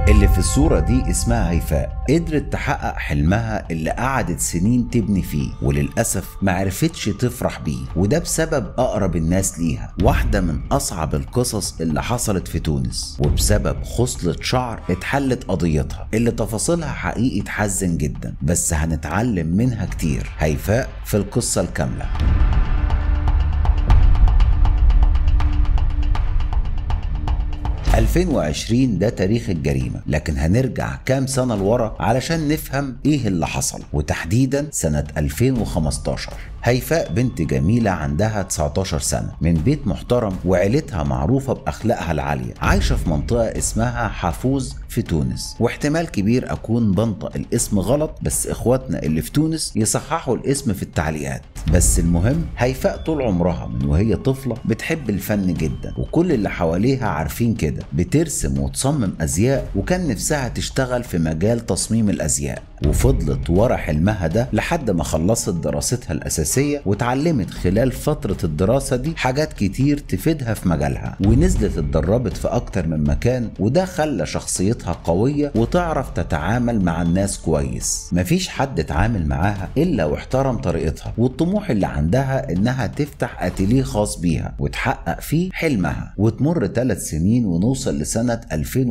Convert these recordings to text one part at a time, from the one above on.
اللي في الصورة دي اسمها هيفاء قدرت تحقق حلمها اللي قعدت سنين تبني فيه وللأسف معرفتش تفرح بيه وده بسبب أقرب الناس ليها واحدة من أصعب القصص اللي حصلت في تونس وبسبب خصلة شعر اتحلت قضيتها اللي تفاصيلها حقيقي تحزن جدا بس هنتعلم منها كتير هيفاء في القصة الكاملة 2020 ده تاريخ الجريمة لكن هنرجع كام سنة لورا علشان نفهم ايه اللي حصل وتحديدا سنة 2015 هيفاء بنت جميلة عندها 19 سنة من بيت محترم وعيلتها معروفة بأخلاقها العالية عايشة في منطقة اسمها حافوز في تونس واحتمال كبير أكون بنطق الاسم غلط بس إخواتنا اللي في تونس يصححوا الاسم في التعليقات بس المهم هيفاء طول عمرها من وهي طفلة بتحب الفن جدا وكل اللي حواليها عارفين كده بترسم وتصمم أزياء وكان نفسها تشتغل في مجال تصميم الأزياء وفضلت ورا حلمها ده لحد ما خلصت دراستها الأساسية وتعلمت خلال فترة الدراسة دي حاجات كتير تفيدها في مجالها ونزلت اتدربت في أكتر من مكان وده خلى شخصيتها قوية وتعرف تتعامل مع الناس كويس مفيش حد اتعامل معاها إلا واحترم طريقتها والطموح اللي عندها إنها تفتح أتيليه خاص بيها وتحقق فيه حلمها وتمر ثلاث سنين ونوصل لسنة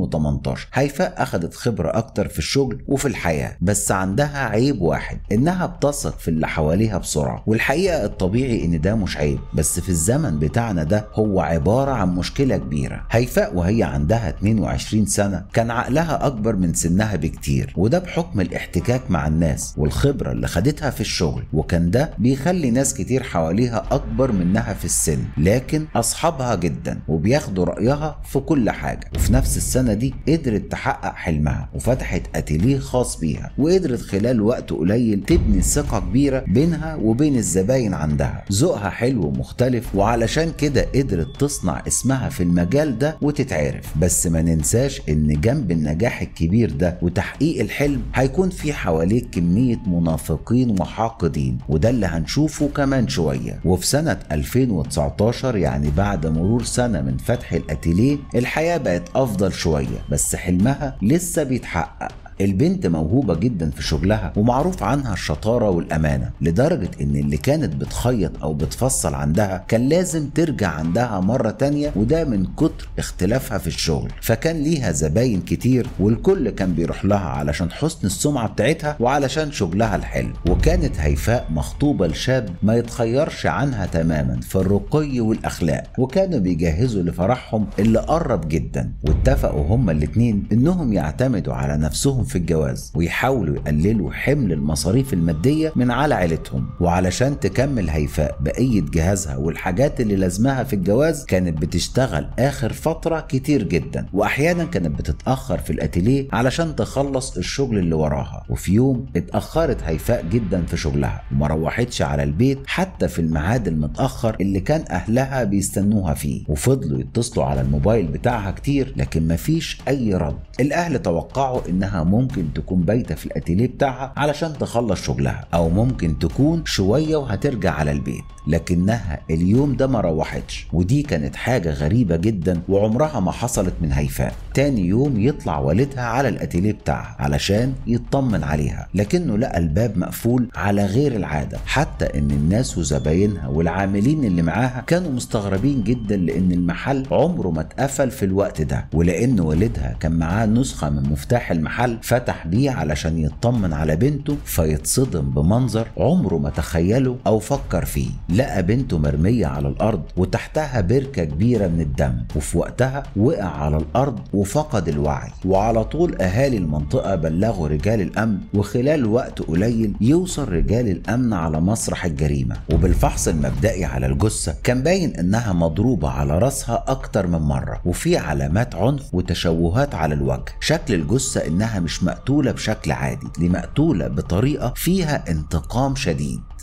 2018 هيفاء أخدت خبرة أكتر في الشغل وفي الحياة بس عندها عيب واحد إنها بتثق في اللي حواليها بسرعة والحقيقة الطبيعي إن ده مش عيب بس في الزمن بتاعنا ده هو عبارة عن مشكلة كبيرة هيفاء وهي عندها 22 سنة كان عقلها أكبر من سنها بكتير وده بحكم الاحتكاك مع الناس والخبرة اللي خدتها في الشغل وكان ده بيخلي ناس كتير حواليها أكبر منها في السن لكن أصحابها جدا وبياخدوا رأيها في كل حاجة وفي نفس السنة دي قدرت تحقق حلمها وفتحت أتيليه خاص بيها وقدرت خلال وقت قليل تبني ثقة كبيرة بينها وبين الزباين عندها ذوقها حلو ومختلف وعلشان كده قدرت تصنع اسمها في المجال ده وتتعرف بس ما ننساش ان جنب النجاح الكبير ده وتحقيق الحلم هيكون في حواليك كمية منافقين وحاقدين وده اللي هنشوفه كمان شوية وفي سنة 2019 يعني بعد مرور سنة من فتح الاتيليه الحياة بقت افضل شوية بس حلمها لسه بيتحقق البنت موهوبة جدا في شغلها ومعروف عنها الشطارة والأمانة لدرجة إن اللي كانت بتخيط أو بتفصل عندها كان لازم ترجع عندها مرة تانية وده من كتر اختلافها في الشغل فكان ليها زباين كتير والكل كان بيروح لها علشان حسن السمعة بتاعتها وعلشان شغلها الحلو وكانت هيفاء مخطوبة لشاب ما يتخيرش عنها تماما في الرقي والأخلاق وكانوا بيجهزوا لفرحهم اللي قرب جدا واتفقوا هما الاتنين إنهم يعتمدوا على نفسهم في الجواز ويحاولوا يقللوا حمل المصاريف المادية من على عيلتهم وعلشان تكمل هيفاء بقية جهازها والحاجات اللي لازمها في الجواز كانت بتشتغل آخر فترة كتير جدا وأحيانا كانت بتتأخر في الأتيليه علشان تخلص الشغل اللي وراها وفي يوم اتأخرت هيفاء جدا في شغلها وما روحتش على البيت حتى في الميعاد المتأخر اللي كان أهلها بيستنوها فيه وفضلوا يتصلوا على الموبايل بتاعها كتير لكن مفيش أي رد الأهل توقعوا إنها ممكن تكون بايته في الاتيليه بتاعها علشان تخلص شغلها او ممكن تكون شويه وهترجع على البيت لكنها اليوم ده ما روحتش ودي كانت حاجة غريبة جدا وعمرها ما حصلت من هيفاء تاني يوم يطلع والدها على الاتيليه بتاعها علشان يطمن عليها لكنه لقى الباب مقفول على غير العادة حتى ان الناس وزباينها والعاملين اللي معاها كانوا مستغربين جدا لان المحل عمره ما اتقفل في الوقت ده ولان والدها كان معاه نسخة من مفتاح المحل فتح بيه علشان يطمن على بنته فيتصدم بمنظر عمره ما تخيله او فكر فيه لقى بنته مرمية على الأرض وتحتها بركة كبيرة من الدم وفي وقتها وقع على الأرض وفقد الوعي وعلى طول أهالي المنطقة بلغوا رجال الأمن وخلال وقت قليل يوصل رجال الأمن على مسرح الجريمة وبالفحص المبدئي على الجثة كان باين إنها مضروبة على راسها أكتر من مرة وفي علامات عنف وتشوهات على الوجه شكل الجثة إنها مش مقتولة بشكل عادي دي مقتولة بطريقة فيها انتقام شديد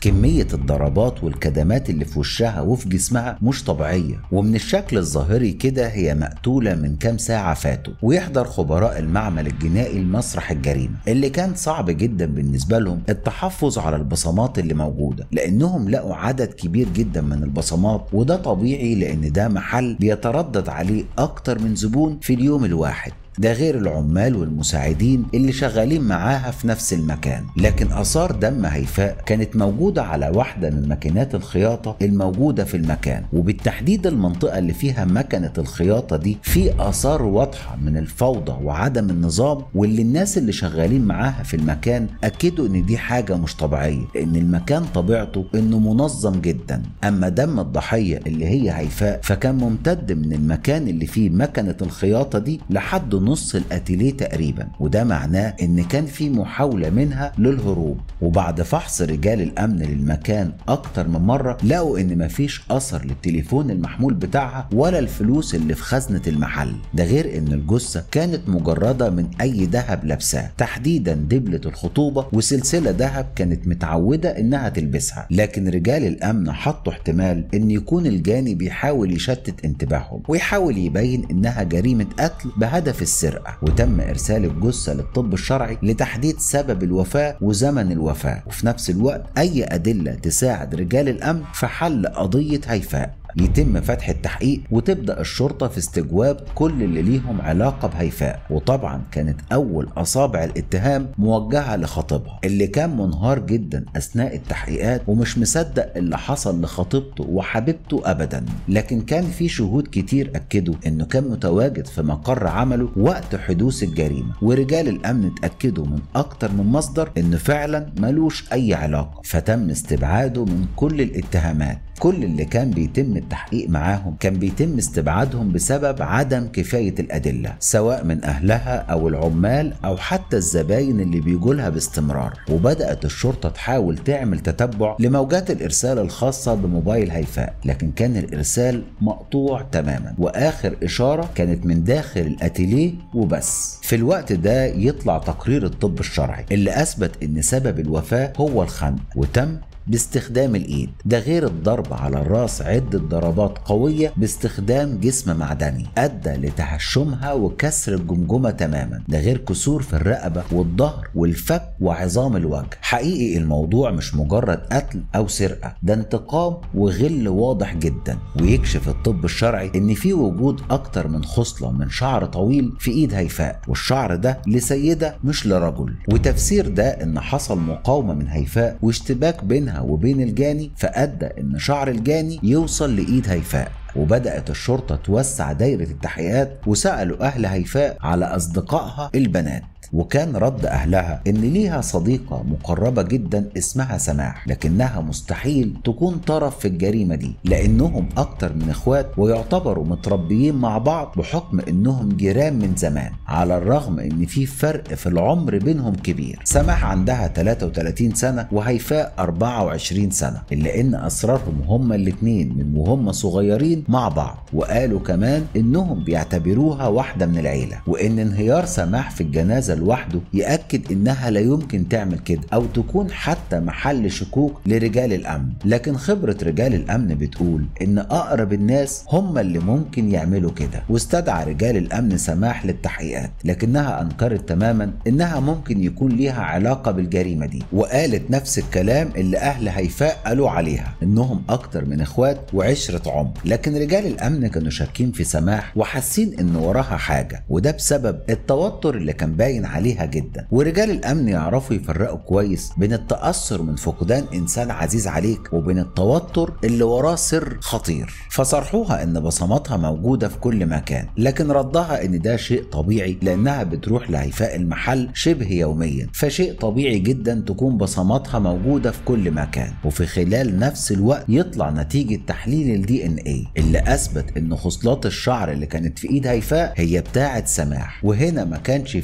كمية الضربات والكدمات اللي في وشها وفي جسمها مش طبيعية ومن الشكل الظاهري كده هي مقتولة من كام ساعة فاتوا ويحضر خبراء المعمل الجنائي لمسرح الجريمة اللي كان صعب جدا بالنسبة لهم التحفظ على البصمات اللي موجودة لأنهم لقوا عدد كبير جدا من البصمات وده طبيعي لأن ده محل بيتردد عليه أكتر من زبون في اليوم الواحد ده غير العمال والمساعدين اللي شغالين معاها في نفس المكان لكن اثار دم هيفاء كانت موجوده على واحده من ماكينات الخياطه الموجوده في المكان وبالتحديد المنطقه اللي فيها مكنه الخياطه دي في اثار واضحه من الفوضى وعدم النظام واللي الناس اللي شغالين معاها في المكان اكدوا ان دي حاجه مش طبيعيه لان المكان طبيعته انه منظم جدا اما دم الضحيه اللي هي هيفاء فكان ممتد من المكان اللي فيه مكنه الخياطه دي لحد نص الاتيليه تقريبا وده معناه ان كان في محاوله منها للهروب وبعد فحص رجال الامن للمكان اكتر من مره لقوا ان مفيش اثر للتليفون المحمول بتاعها ولا الفلوس اللي في خزنه المحل ده غير ان الجثه كانت مجرده من اي ذهب لابساه تحديدا دبله الخطوبه وسلسله ذهب كانت متعوده انها تلبسها لكن رجال الامن حطوا احتمال ان يكون الجاني بيحاول يشتت انتباههم ويحاول يبين انها جريمه قتل بهدف السرقة وتم إرسال الجثة للطب الشرعي لتحديد سبب الوفاة وزمن الوفاة وفي نفس الوقت أي أدلة تساعد رجال الأمن في حل قضية هيفاء يتم فتح التحقيق وتبدا الشرطه في استجواب كل اللي ليهم علاقه بهيفاء وطبعا كانت اول اصابع الاتهام موجهه لخطيبها اللي كان منهار جدا اثناء التحقيقات ومش مصدق اللي حصل لخطيبته وحبيبته ابدا لكن كان في شهود كتير اكدوا انه كان متواجد في مقر عمله وقت حدوث الجريمه ورجال الامن اتاكدوا من اكتر من مصدر انه فعلا ملوش اي علاقه فتم استبعاده من كل الاتهامات كل اللي كان بيتم التحقيق معاهم كان بيتم استبعادهم بسبب عدم كفاية الأدلة سواء من أهلها أو العمال أو حتى الزباين اللي بيجولها باستمرار وبدأت الشرطة تحاول تعمل تتبع لموجات الإرسال الخاصة بموبايل هيفاء لكن كان الإرسال مقطوع تماما وآخر إشارة كانت من داخل الأتيليه وبس في الوقت ده يطلع تقرير الطب الشرعي اللي أثبت إن سبب الوفاة هو الخنق وتم باستخدام الايد ده غير الضرب على الراس عدة ضربات قوية باستخدام جسم معدني ادى لتهشمها وكسر الجمجمة تماما ده غير كسور في الرقبة والظهر والفك وعظام الوجه حقيقي الموضوع مش مجرد قتل او سرقة ده انتقام وغل واضح جدا ويكشف الطب الشرعي ان في وجود اكتر من خصلة من شعر طويل في ايد هيفاء والشعر ده لسيدة مش لرجل وتفسير ده ان حصل مقاومة من هيفاء واشتباك بينها وبين الجاني فأدى إن شعر الجاني يوصل لإيد هيفاء وبدأت الشرطة توسع دايرة التحقيقات وسألوا أهل هيفاء على أصدقائها البنات وكان رد أهلها إن ليها صديقة مقربة جدا اسمها سماح لكنها مستحيل تكون طرف في الجريمة دي لأنهم أكتر من إخوات ويعتبروا متربيين مع بعض بحكم إنهم جيران من زمان على الرغم إن في فرق في العمر بينهم كبير سماح عندها 33 سنة وهيفاء 24 سنة إلا إن أسرارهم هما الاتنين من وهم صغيرين مع بعض وقالوا كمان إنهم بيعتبروها واحدة من العيلة وإن انهيار سماح في الجنازة لوحده يأكد إنها لا يمكن تعمل كده أو تكون حتى محل شكوك لرجال الأمن لكن خبرة رجال الأمن بتقول إن أقرب الناس هم اللي ممكن يعملوا كده واستدعى رجال الأمن سماح للتحقيقات لكنها أنكرت تماما إنها ممكن يكون ليها علاقة بالجريمة دي وقالت نفس الكلام اللي أهل هيفاء قالوا عليها إنهم أكتر من إخوات وعشرة عمر لكن رجال الأمن كانوا شاكين في سماح وحاسين إن وراها حاجة وده بسبب التوتر اللي كان باين عليها جدا ورجال الامن يعرفوا يفرقوا كويس بين التاثر من فقدان انسان عزيز عليك وبين التوتر اللي وراه سر خطير فصرحوها ان بصماتها موجوده في كل مكان لكن ردها ان ده شيء طبيعي لانها بتروح لهيفاء المحل شبه يوميا فشيء طبيعي جدا تكون بصماتها موجوده في كل مكان وفي خلال نفس الوقت يطلع نتيجه تحليل الدي ان اي اللي اثبت ان خصلات الشعر اللي كانت في ايد هيفاء هي بتاعه سماح وهنا ما كانش فيه اي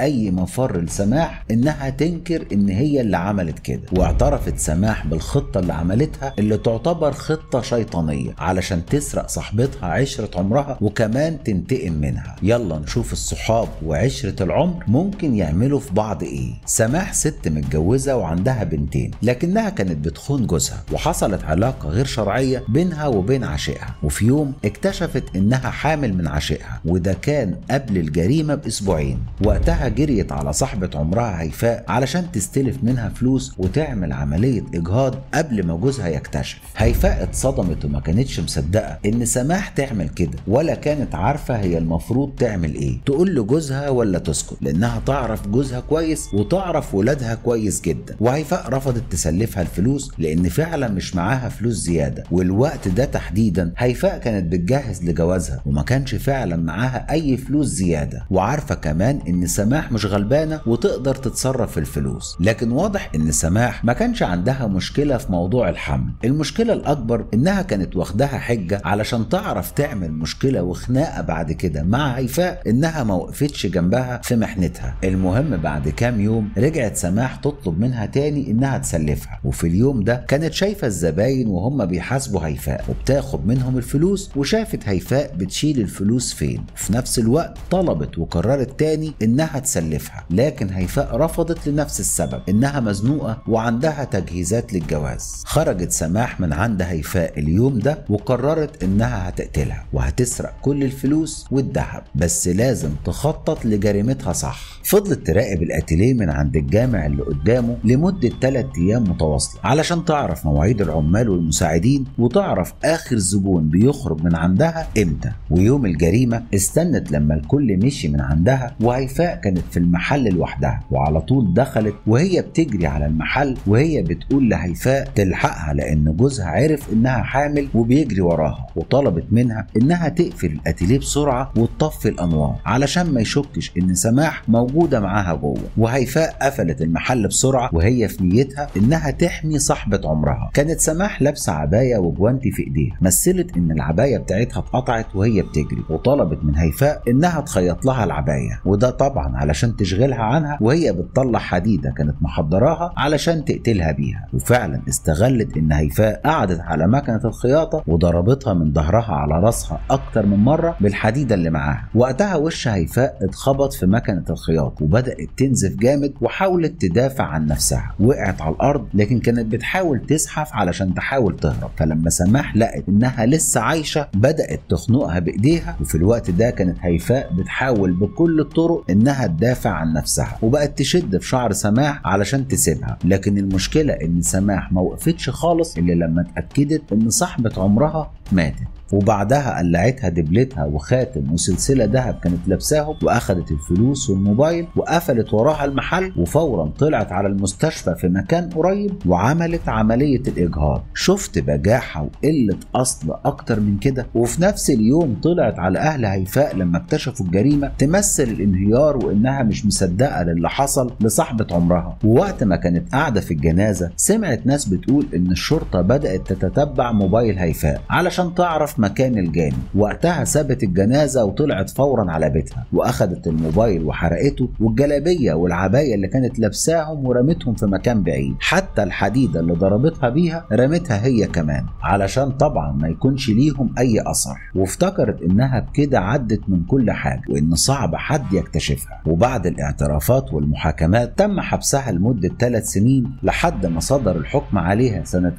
اي مفر لسماح انها تنكر ان هي اللي عملت كده واعترفت سماح بالخطه اللي عملتها اللي تعتبر خطه شيطانيه علشان تسرق صاحبتها عشره عمرها وكمان تنتقم منها يلا نشوف الصحاب وعشره العمر ممكن يعملوا في بعض ايه سماح ست متجوزه وعندها بنتين لكنها كانت بتخون جوزها وحصلت علاقه غير شرعيه بينها وبين عشيقها وفي يوم اكتشفت انها حامل من عشيقها وده كان قبل الجريمه باسبوعين وقتها جريت على صاحبه عمرها هيفاء علشان تستلف منها فلوس وتعمل عمليه اجهاض قبل ما جوزها يكتشف هيفاء اتصدمت وما كانتش مصدقه ان سماح تعمل كده ولا كانت عارفه هي المفروض تعمل ايه تقول لجوزها ولا تسكت لانها تعرف جوزها كويس وتعرف ولادها كويس جدا وهيفاء رفضت تسلفها الفلوس لان فعلا مش معاها فلوس زياده والوقت ده تحديدا هيفاء كانت بتجهز لجوازها وما كانش فعلا معاها اي فلوس زياده وعارفه كمان ان سماح مش غلبانه وتقدر تتصرف في الفلوس لكن واضح ان سماح ما كانش عندها مشكله في موضوع الحمل المشكله الاكبر انها كانت واخداها حجه علشان تعرف تعمل مشكله وخناقه بعد كده مع هيفاء انها ما وقفتش جنبها في محنتها المهم بعد كام يوم رجعت سماح تطلب منها تاني انها تسلفها وفي اليوم ده كانت شايفه الزباين وهم بيحاسبوا هيفاء وبتاخد منهم الفلوس وشافت هيفاء بتشيل الفلوس فين وفي نفس الوقت طلبت وقررت تاني انها تسلفها لكن هيفاء رفضت لنفس السبب انها مزنوقه وعندها تجهيزات للجواز خرجت سماح من عند هيفاء اليوم ده وقررت انها هتقتلها وهتسرق كل الفلوس والذهب بس لازم تخطط لجريمتها صح فضلت تراقب الاتيليه من عند الجامع اللي قدامه لمده 3 ايام متواصله علشان تعرف مواعيد العمال والمساعدين وتعرف اخر زبون بيخرج من عندها امتى ويوم الجريمه استنت لما الكل مشي من عندها وهيفاء كانت في المحل لوحدها وعلى طول دخلت وهي بتجري على المحل وهي بتقول لهيفاء تلحقها لان جوزها عرف انها حامل وبيجري وراها وطلبت منها انها تقفل الاتيليه بسرعه وتطفي الانوار علشان ما يشكش ان سماح موجوده معاها جوه وهيفاء قفلت المحل بسرعه وهي في نيتها انها تحمي صاحبه عمرها كانت سماح لابسه عبايه وجوانتي في ايديها مثلت ان العبايه بتاعتها اتقطعت وهي بتجري وطلبت من هيفاء انها تخيط لها العبايه وده طبعا علشان تشغلها عنها وهي بتطلع حديده كانت محضراها علشان تقتلها بيها وفعلا استغلت ان هيفاء قعدت على مكنه الخياطه وضربتها من ظهرها على راسها اكتر من مره بالحديده اللي معاها وقتها وش هيفاء اتخبط في مكنه الخياطه وبدات تنزف جامد وحاولت تدافع عن نفسها وقعت على الارض لكن كانت بتحاول تزحف علشان تحاول تهرب فلما سماح لقت انها لسه عايشه بدات تخنقها بايديها وفي الوقت ده كانت هيفاء بتحاول بكل الطرق انها تدافع عن نفسها وبقت تشد في شعر سماح علشان تسيبها لكن المشكله ان سماح ما وقفتش خالص الا لما اتاكدت ان صاحبه عمرها ماتت وبعدها قلعتها دبلتها وخاتم وسلسله ذهب كانت لابساهم واخدت الفلوس والموبايل وقفلت وراها المحل وفورا طلعت على المستشفى في مكان قريب وعملت عمليه الاجهاض شفت بجاحه وقله اصل اكتر من كده وفي نفس اليوم طلعت على اهل هيفاء لما اكتشفوا الجريمه تمثل الانهيار وانها مش مصدقه للي حصل لصاحبه عمرها ووقت ما كانت قاعده في الجنازه سمعت ناس بتقول ان الشرطه بدات تتتبع موبايل هيفاء علشان تعرف مكان الجاني وقتها سابت الجنازة وطلعت فورا على بيتها وأخدت الموبايل وحرقته والجلابية والعباية اللي كانت لابساهم ورمتهم في مكان بعيد حتى الحديدة اللي ضربتها بيها رمتها هي كمان علشان طبعا ما يكونش ليهم أي أثر وافتكرت إنها بكده عدت من كل حاجة وإن صعب حد يكتشفها وبعد الاعترافات والمحاكمات تم حبسها لمدة ثلاث سنين لحد ما صدر الحكم عليها سنة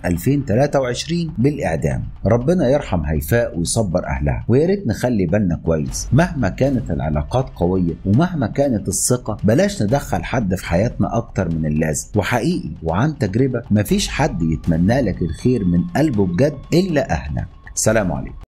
2023 بالإعدام ربنا يرحم هيفاء ويصبر أهلها ويا ريت نخلي بالنا كويس مهما كانت العلاقات قوية ومهما كانت الثقة بلاش ندخل حد في حياتنا أكتر من اللازم وحقيقي وعن تجربة مفيش حد يتمنى لك الخير من قلبه بجد إلا أهلك سلام عليكم